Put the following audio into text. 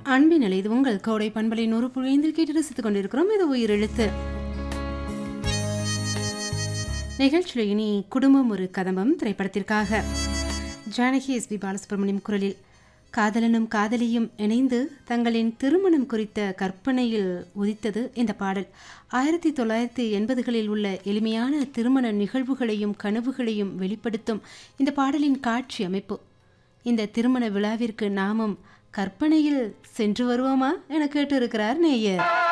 அன்பின் நிலை இது உங்கள் கோடை பண்பலை நூறு புள்ளியந்தில் கேட்டு ரசித்துக் கொண்டிருக்கிறோம் இது உயிரெழுத்து நிகழ்ச்சியில் இனி குடும்பம் ஒரு கதம்பம் திரைப்படத்திற்காக ஜானகி எஸ் பி பாலசுப்ரமணியம் குரலில் காதலனும் காதலியும் இணைந்து தங்களின் திருமணம் குறித்த கற்பனையில் உதித்தது இந்த பாடல் ஆயிரத்தி தொள்ளாயிரத்தி எண்பதுகளில் உள்ள எளிமையான திருமண நிகழ்வுகளையும் கனவுகளையும் வெளிப்படுத்தும் இந்த பாடலின் காட்சி அமைப்பு இந்த திருமண விழாவிற்கு நாமும் கற்பனையில் சென்று வருவோமா என கேட்டிருக்கிறார் நேயர்